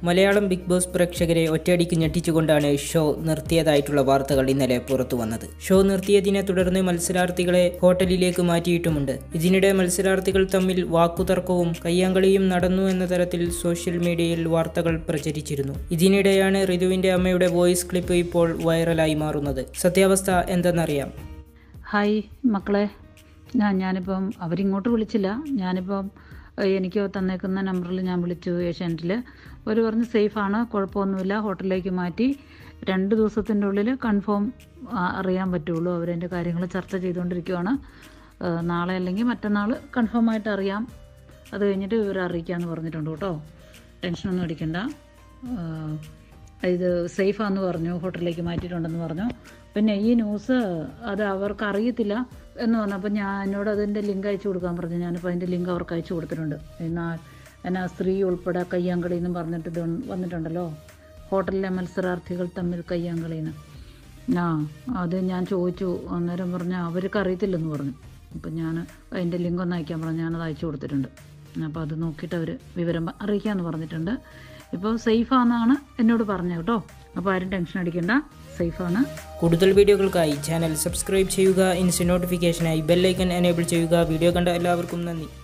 Malayalam big boss പ്രേക്ഷകരെ ഒറ്റയടിക്ക് ഞെട്ടിച്ചുകൊണ്ടാണ് show നിർത്തിയതായിട്ടുള്ള വാർത്തകൾ ഇന്നലെ പുറത്തു വന്നത് ഷോ നിർത്തിയതിനെ തുടർന്ന് മത്സരാർത്ഥികളെ ഹോട്ടലിലേക്ക് മാറ്റിയിട്ടുമുണ്ട് ഇതിനിടെ മത്സരാർത്ഥികൾ തമ്മിൽ വാക്കുതർക്കവും കയ്യാങ്കളിയും നടന്നു എന്ന തരത്തിൽ സോഷ്യൽ മീഡിയയിൽ വാർത്തകൾ പ്രചരിച്ചിരുന്നു ഇതിനിടെയാണ് ഋതുവിന്റെ അമ്മയുടെ വോയിസ് ക്ലിപ്പ് ഇപ്പോൾ വൈറലായി മാറുന്നത് സത്യാവസ്ഥ എന്തെന്നറിയാം ഹായ് മക്കളെ ഞാൻ ഞാനിപ്പം അവരിങ്ങോട്ട് വിളിച്ചില്ല ഞാനിപ്പം ഏഹ്, എനിക്ക് തന്നേക്കുന്ന നമ്പറിൽ ഞാൻ വിളിച്ചു ഏഷ്യാനെറ്റിൽ അവർ പറഞ്ഞ് സേഫാണ് കുഴപ്പമൊന്നുമില്ല ഹോട്ടലിലേക്ക് മാറ്റി രണ്ട് ദിവസത്തിൻ്റെ ഉള്ളിൽ കൺഫേം അറിയാൻ പറ്റുള്ളൂ അവരെൻ്റെ കാര്യങ്ങൾ ചർച്ച ചെയ്തുകൊണ്ടിരിക്കുവാണ് ഏഹ്, നാളെ അല്ലെങ്കിൽ മറ്റന്നാൾ കൺഫേം ആയിട്ട് അറിയാം അത് കഴിഞ്ഞിട്ട് വിവരം അറിയിക്കാമെന്ന് പറഞ്ഞിട്ടുണ്ട് കേട്ടോ ടെൻഷനൊന്നും അടിക്കണ്ട ഏഹ്, ഇത് സേഫാന്ന് പറഞ്ഞു ഹോട്ടലിലേക്ക് മാറ്റിയിട്ടുണ്ടെന്ന് പറഞ്ഞു പിന്നെ ഈ ന്യൂസ് അത് അവർക്ക് അറിയത്തില്ല എന്ന് പറഞ്ഞപ്പോൾ ഞാൻ എന്നോട് അതിൻ്റെ ലിങ്ക് അയച്ചു കൊടുക്കാൻ പറഞ്ഞു ഞാനിപ്പോൾ അതിൻ്റെ ലിങ്ക് അവർക്ക് അയച്ചു കൊടുത്തിട്ടുണ്ട് എന്നാൽ എന്നാ സ്ത്രീ ഉൾപ്പെടെ കയ്യാങ്കളി എന്നും പറഞ്ഞിട്ട് ഇത് വന്നിട്ടുണ്ടല്ലോ ഹോട്ടലിലെ മത്സരാർത്ഥികൾ തമ്മിൽ കയ്യാങ്കളിന്ന് ആ അത് ഞാൻ ചോദിച്ചു അന്നേരം പറഞ്ഞാൽ അവർക്ക് അറിയത്തില്ലെന്ന് പറഞ്ഞു അപ്പം ഞാൻ അതിൻ്റെ ലിങ്ക് ഒന്ന് അയക്കാൻ പറഞ്ഞു ഞാനത് അയച്ചു കൊടുത്തിട്ടുണ്ട് അപ്പോൾ അത് നോക്കിയിട്ട് അവർ വിവരം അറിയിക്കാമെന്ന് പറഞ്ഞിട്ടുണ്ട് ഇപ്പോൾ സേഫാണെന്നാണ് എന്നോട് പറഞ്ഞത് കേട്ടോ അപ്പോൾ ആരും ടെൻഷൻ അടിക്കണ്ട സേഫാണ് കൂടുതൽ വീഡിയോകൾക്കായി ചാനൽ സബ്സ്ക്രൈബ് ചെയ്യുക ഇൻസ്റ്റ നോട്ടിഫിക്കേഷനായി ബെല്ലൈക്കൻ എനേബിൾ ചെയ്യുക വീഡിയോ കണ്ട എല്ലാവർക്കും നന്ദി